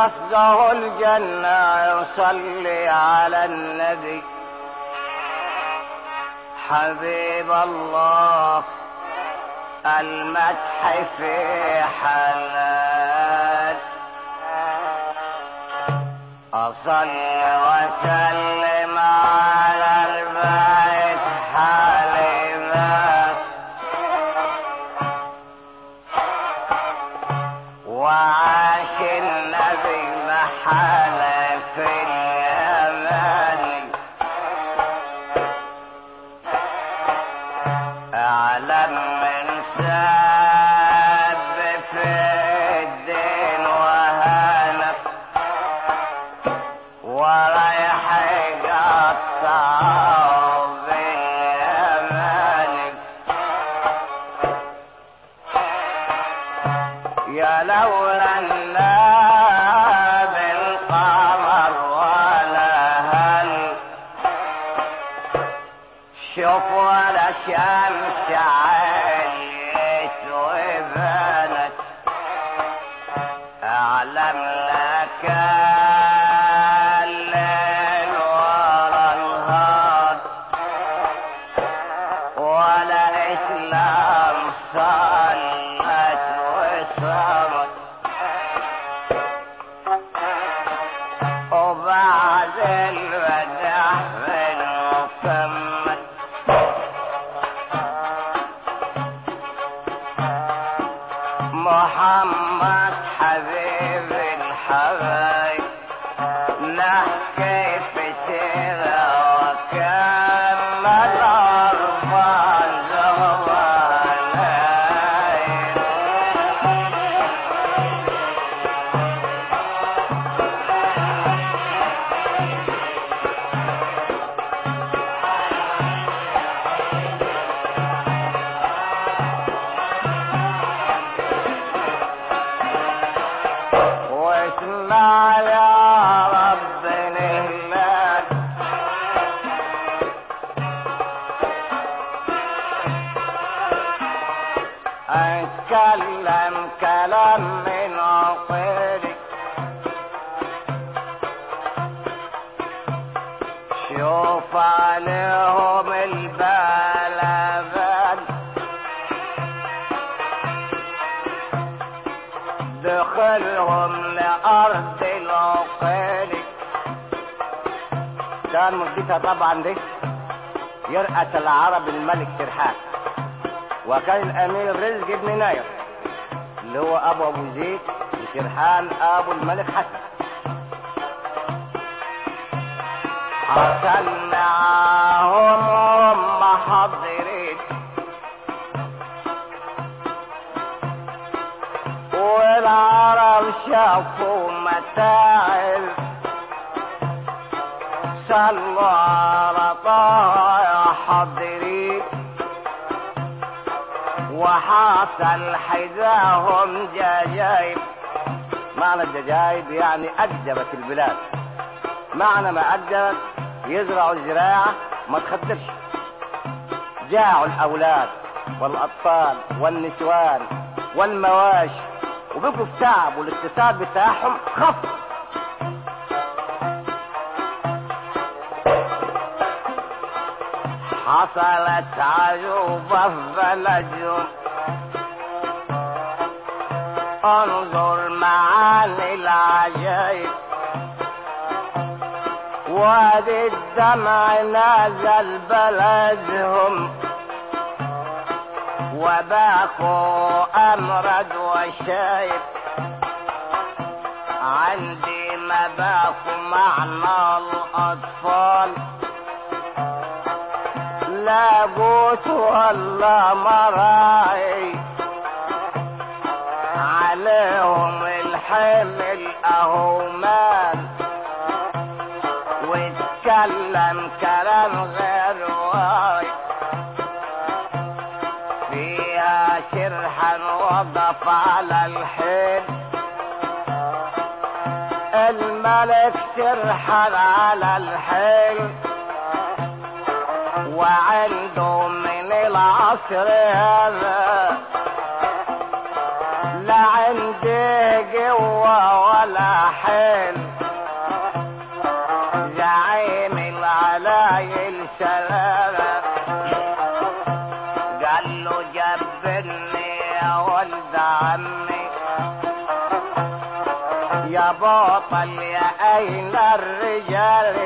قصده الجنة يصلي على النبي حبيب الله المدح في حلال أصل وسلم على البيت حليمات وعاش النبي محل في اليمن أعلم من ساب في الدين وهنف ورايح يقطع باليمن يا لولا الناب القمر ولا هل شوف ولا شمس عليت وبنت اعلم لك الليل ورا النهار ولا اسلام صلت وصامت وبعد الوداع بالمكمل محمد حبيب الحبايب نحكي في سيرة وكمل أربع زغبانين واسمع يا رب نهلك اتكلم كلام من عقلك شوف عليهم البلبل دخلهم لأرض العقل كان مدتها طبعا دي يرأس العرب الملك سرحان وكان الأمير رزق بن ناير اللي هو أبو أبو زيد وسرحان أبو الملك حسن حصل معاهم هم حاضرين والعرب شافوا متاعب صلوا على طه يا حاضرين وحاصل حذاهم جايب معنى الججايب يعني أجدبت البلاد معنى ما أجدبت يزرعوا الزراعة ما تخدرش جاعوا الأولاد والأطفال والنسوان والمواشي وبقوا في تعب والاقتصاد بتاعهم خف حصلت عجوبة في بلدهم انظر معاني العجائب وادي الدمع نازل بلدهم وباكوا امرد وشايب عندي ما باكوا معنى الاطفال لا قوت ولا مراعي عليهم الحمل اهو مال واتكلم كلام غير واي فيها شرحا وقف على الحيل الملك شرحا على الحيل وعنده من العصر هذا لا عندي قوة ولا حيل قال له جبني يا ولد عمي يا بطل يا اين الرجال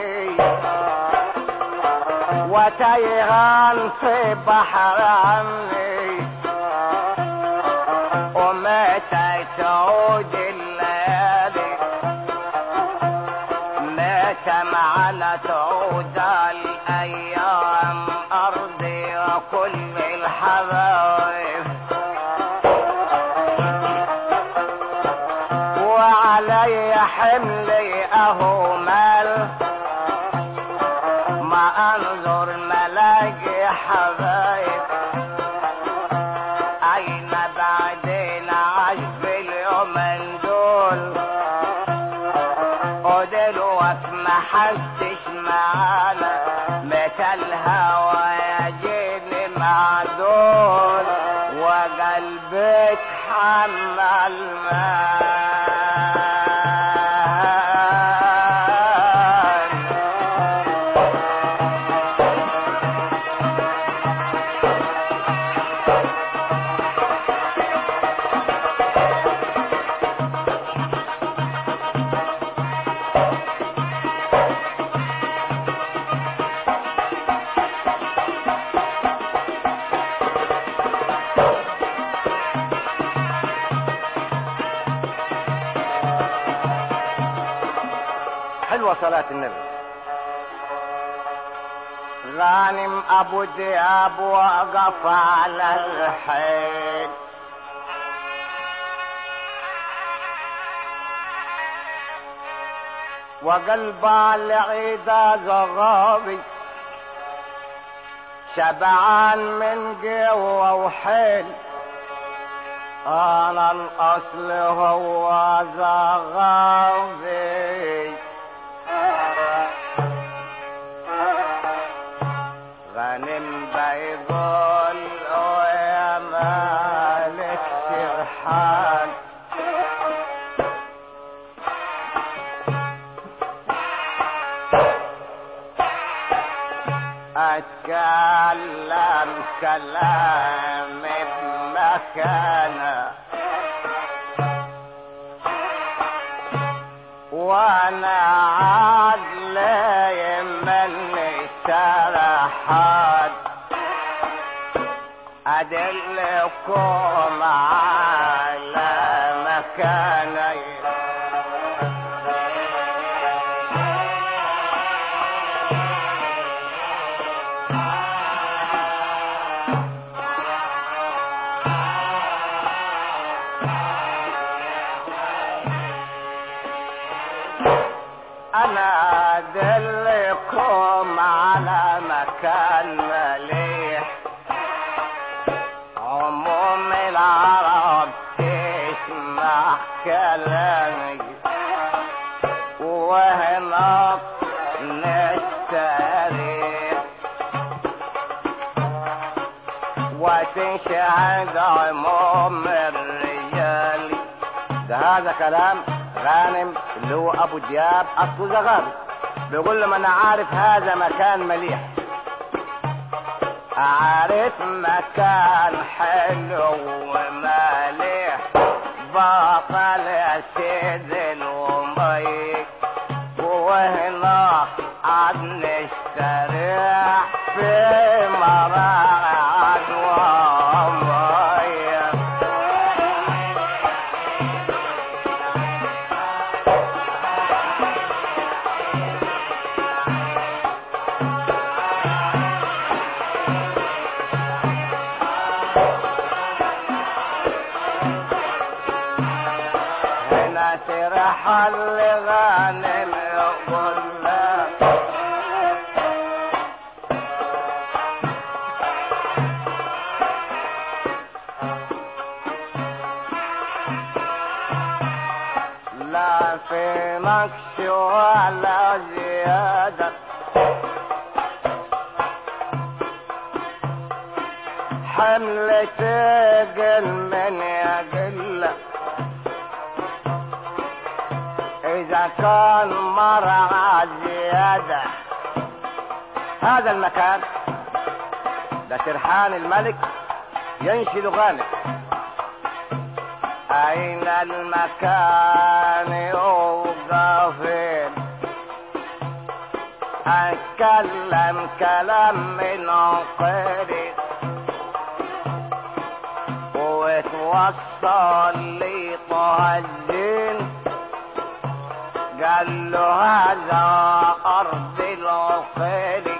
وتيهان في بحر عمي ومتى تعود الليالي متى معنا تعود الايام ارضي وكل الحبايب وعلي حملي اهو مال ما انظر ملاقي حبايب اين بعدين عاش في اليومين دول ودلوك ما حدش معانا متى الهوى يجيني مع دول وقلبك حمل مان حلوة صلاة النبي غانم ابو دياب وقف على الحيل وقلب العيدة زغابي شبعان من قوة وحيل انا الاصل هو زغابي غنم بيقول يا مالك سرحان اتكلم كلام بمكانه وانا عدل يمني سرحان ادلكم على مكاني انا ادلكم على مكان مليح عموم العرب تسمع كلامي وهناك نستريح وتشهد عموم الرجال ده هذا كلام غانم اللي هو ابو دياب اصله زغابي بيقول لما انا عارف هذا مكان مليح عارف مكان حلو ومليح بطل يا سيد الومي وهناك عاد نستريح في مراعد ومية هنا ترحل لغانم يقول لا لا في نقش ولا زيادة حمل تقل من يقل إذا كان مرعى زيادة هذا المكان ده سرحان الملك ينشد غانم أين المكان يوقفين أتكلم كلام من عقلي وتوصل لي طه الدين قال له هذا أرض العقيل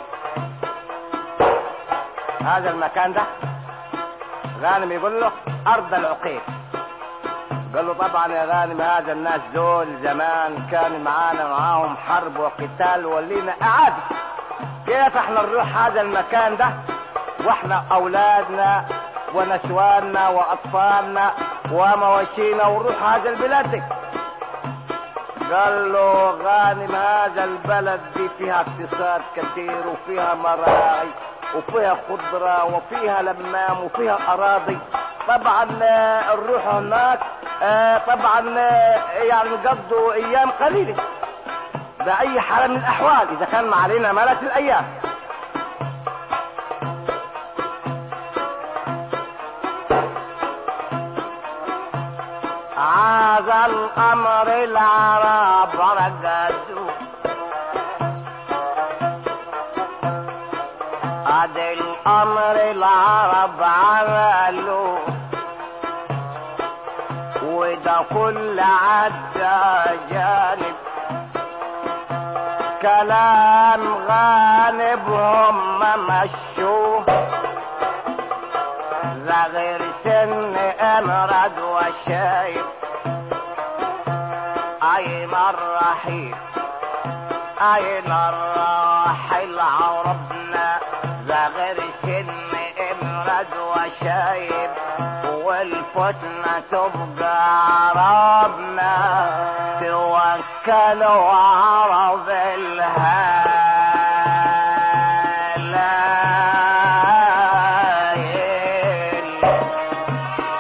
هذا المكان ده غانم يقول له أرض العقيل قال له طبعا يا غانم هذا الناس دول زمان كان معانا معاهم حرب وقتال ولينا اعادة كيف احنا نروح هذا المكان ده واحنا اولادنا ونسواننا واطفالنا ومواشينا ونروح هذا البلاد دي قال له غانم هذا البلد دي فيها اقتصاد كثير وفيها مراعي وفيها خضرة وفيها لمام وفيها اراضي طبعا نروح هناك آه طبعا آه يعني نقضوا ايام قليله باي حال من الاحوال اذا كان ما علينا ملك الايام هذا الامر العرب رقدوا هذا الامر العرب عملوا وده كل عدى جانب كلام غانب هم مشوه لا غير سن امرد وشايب اين الرحيل اين الراحل عربنا ذا غير سن امرد وشايب والفتنة تبقى عربنا توكلوا عرب الهلايل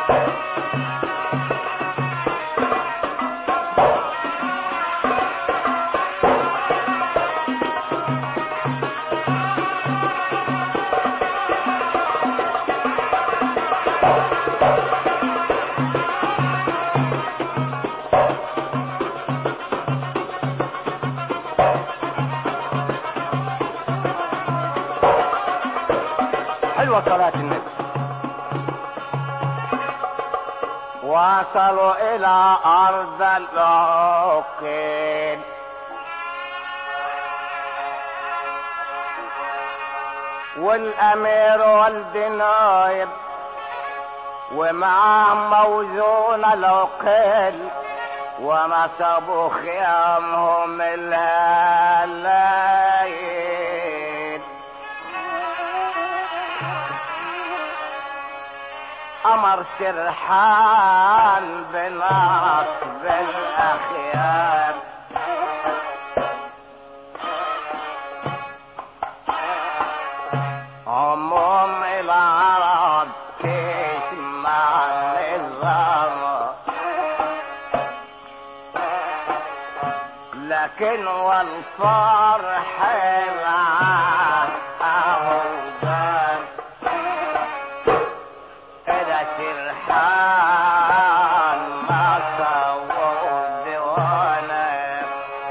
حلوة صلاة النبي وصلوا إلى أرض العقيل والأمير والدنايب ومعهم موزون العقيل ونصبوا خيامهم الهلايل امر سرحان بنصب الاخيار عموم العرب تسمع النظام لكن والفرح معاه أهودان إلى سرحان ما سووا ديوانا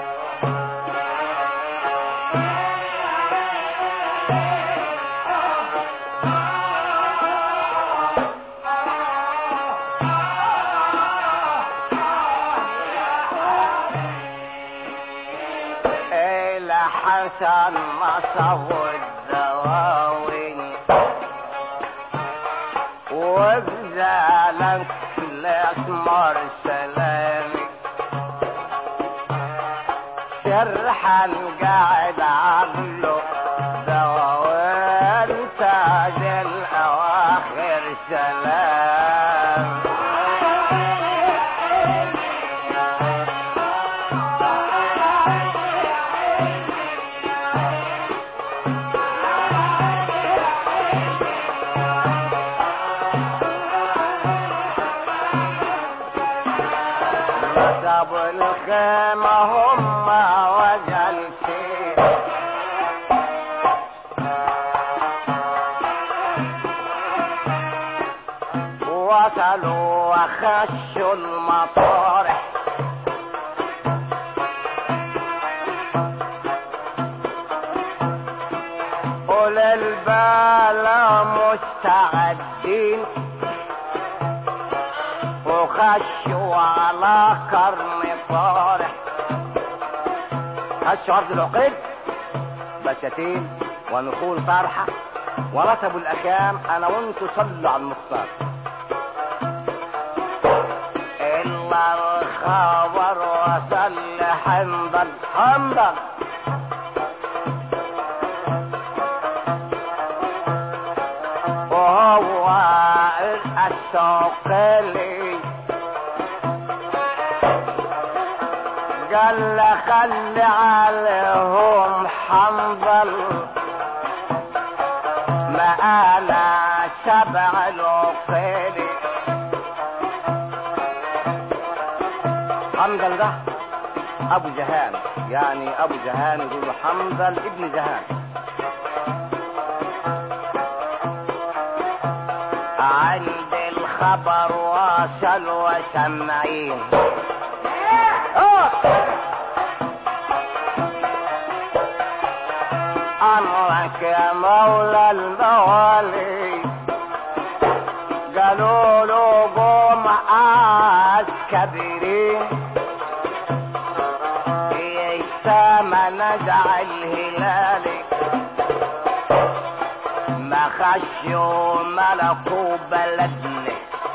إلى حسن ما سووا الدواوين وبزالك الاسمر سلامي سرحا قاعد عقله دوان تاج الاواخر سلام نصب الخيمة هم وجلسين وصلوا وخشوا المطارح أولي البال مستعدين وخشوا على قرن طارح خشوا عرض العقيل بساتين ونقول طرحة ورتبوا الأكام أنا وأنتوا صلوا على المختار إلا الخبر وصل حنظل حنظل وهو السوقلي قال له خلي عليهم حنظل ما انا سبع العقيلي حنظل ده ابو جهان يعني ابو جهان يقولوا حنظل ابن جهان عند الخبر واصل وسمعين آه. امرك يا مولى الموالي قالوا له قوم عسكرين يستمع نزع الهلالي ما خشوا ملكوا بلدنا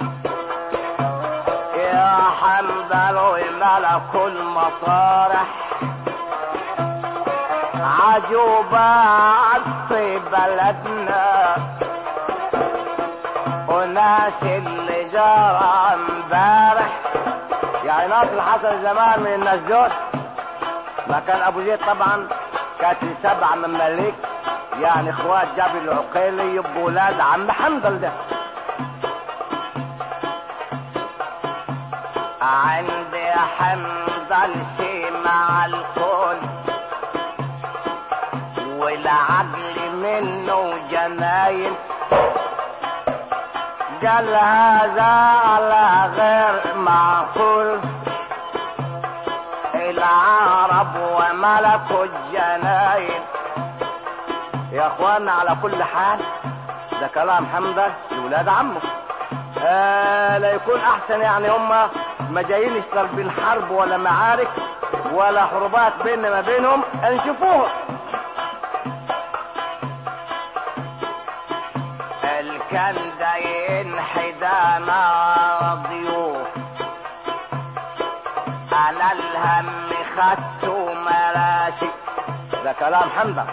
يا حمد ملك المطارح عجوبة في بلدنا وناس اللي جرى امبارح يعني ناس اللي حصل زمان من الناس دول ما كان ابو زيد طبعا كانت سبع مماليك يعني اخوات جابر العقيلي يبقوا ولاد عم حنظل ده عندي حنظل مع الكل والعقل منه جناين قال هذا على غير معقول العرب وملكوا الجناين يا اخوانا على كل حال ده كلام حمدة لولاد عمه آه لا يكون احسن يعني هم ما جايين طالبين حرب ولا معارك ولا حروبات بيننا ما بينهم نشوفوها الكن داين حدانا ضيوف على الهم خدتوا مراسي ده كلام حمدة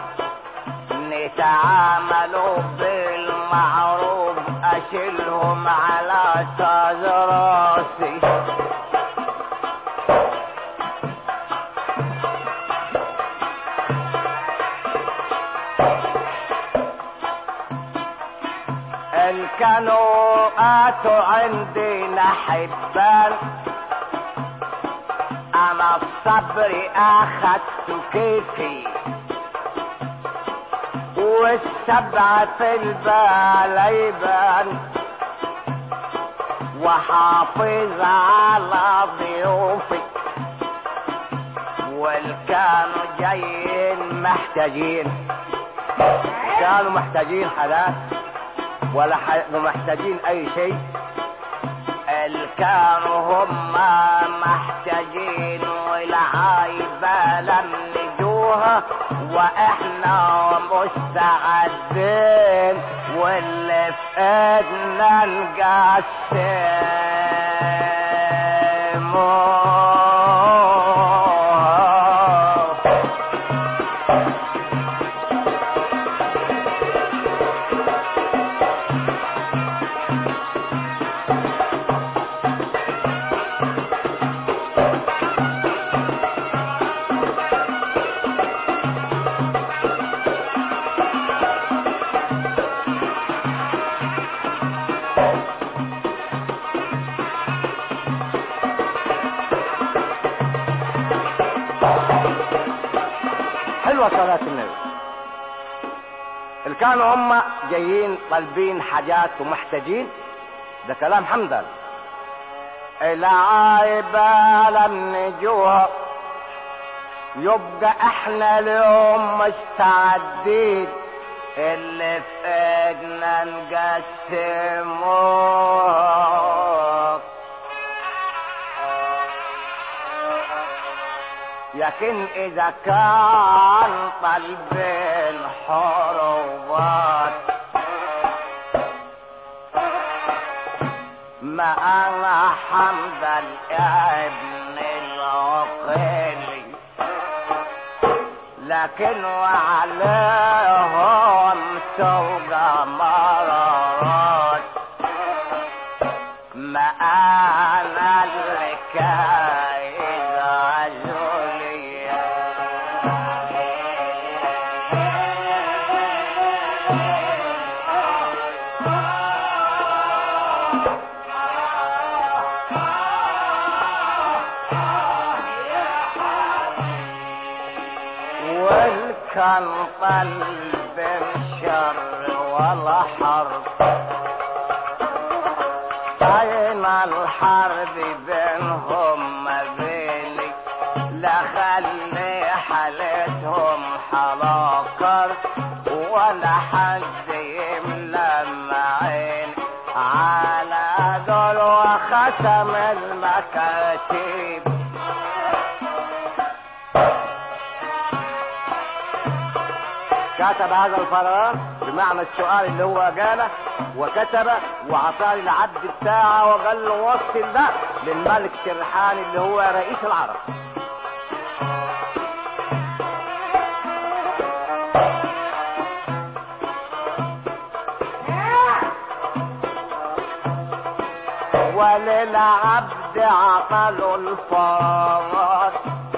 نتعاملوا بالمعروف اشيلهم على تاج راسي ان كانوا اتوا عندنا حبان انا الصبر اخدت كيفي والسبعة في البال يبان وحافظ على ضيوفي والكانوا جايين محتاجين كانوا محتاجين حاجات ولا ح- محتاجين اي شيء كانوا هم محتاجين والعايبة لم نجوها واحنا مستعدين واللي في ايدنا نقسمه حلوة صلاة النبي اللي كانوا هم جايين طالبين حاجات ومحتاجين ده كلام حمدان العايبة لم نجوها يبقى احنا اليوم مستعدين اللي في ايدنا نقسموه لكن اذا كان طلب الحروبات ما انا حمد ابن العقيلي لكن وعليهم توقع مرارات ما انا اللي كايد عزولي والكان قلب الشر ولا حرب بين الحرب بينهم ما بيني لا خلي حالتهم حلاقر ولا حد يملى معين على دول وختم المكاتيب كتب هذا الفراغ بمعنى السؤال اللي هو جاله وكتب وعطاني العبد بتاعه وقال له وصل ده للملك سرحان اللي هو رئيس العرب وللعبد عطله الفراغ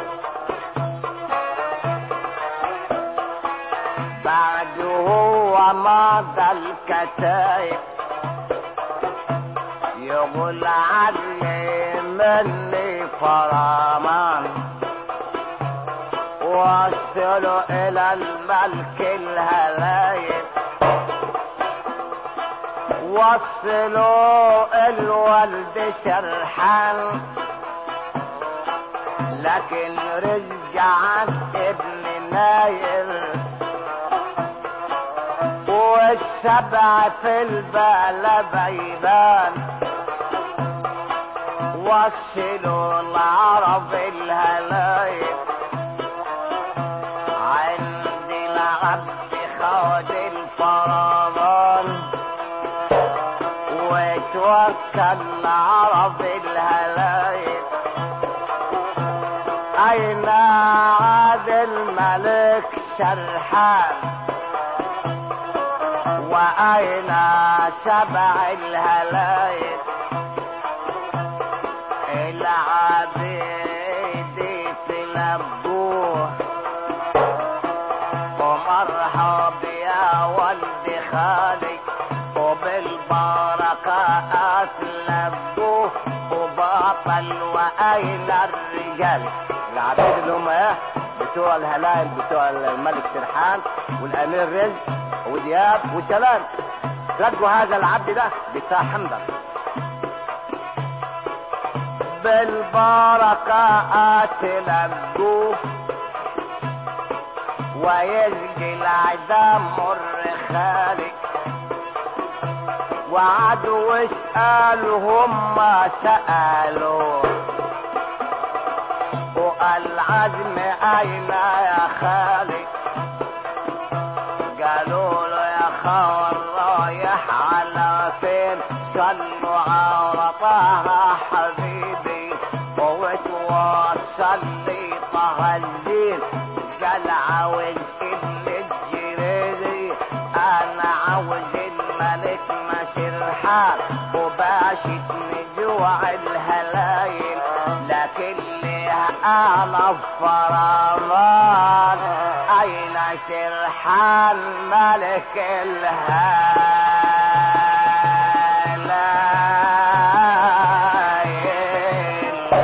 بعد هو مضى الكتايب يقول عني مني فرمان وصلوا الى الملك الهلايب وصلوا الولد سرحان لكن رجعت ابن ناير والسبع في البال بيبان وصلوا العرب الهلايب عندي العبد خد الفرمان وتوكل العرب الهلايب اين عاد الملك سرحان وأين سبع الهلايب العبيد تلبوه ومرحب يا ولد خالي وبالبركة أتلبوه وبطل وأين الرجال العبيد اللي هم ايه بتوع الهلايل بتوع الملك سرحان والامير رزق ودياب وسلام لقوا هذا العبد ده بتاع حمدان بالبركة اتلقوه ويسقي العدام مر خالق وعدوا واسألهم ما سألوا والعزم اين يا خالق قالوا له يا خال رايح على فين صلوا على طه حبيبي وتوصل لي طه الزين قال عاوز ابن الجريدي انا عاوز الملك مسرحان وباشت نجوع الهلايل لكن ليها اعلى فرمان اين سرحان ملك الهلايل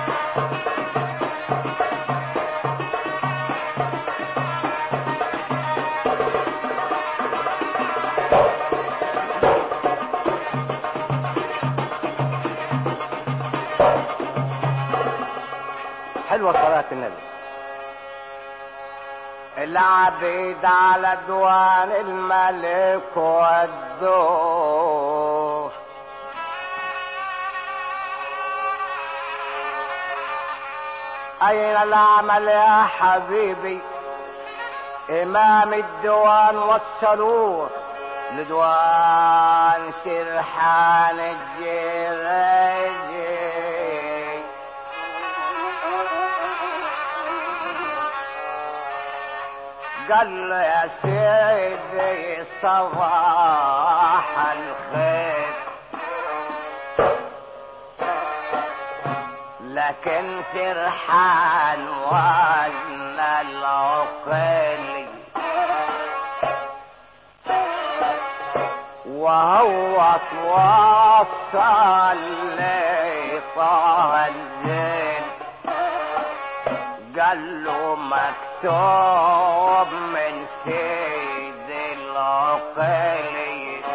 حلوة صلاة النبي العبيد على دوان الملك والدور أين العمل يا حبيبي إمام الديوان والسرور لدوان سرحان الجريجي قال له يا سيدي صباح الخير لكن سرحان ولا العقل وهو توصل لطه الزين قال له مكتوب من سيد العقلي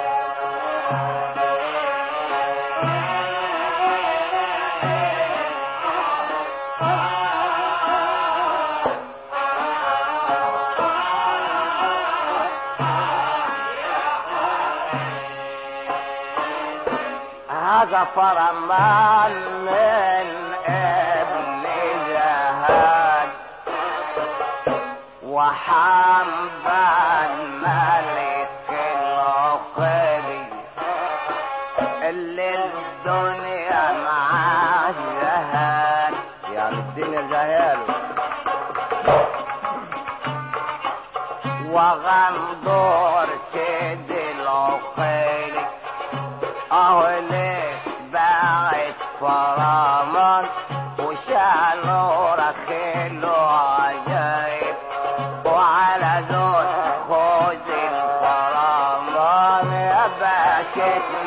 هذا فرمان من ابن زهاد وحنبل ملك العقلي اللي الدنيا معاه زهاد يعني الدنيا زهاله وغندور سيد العقيلي اهو ليه باعت فرمان وشالوا رخيله عجايب وعلى زول خذ الفرمان يا باشا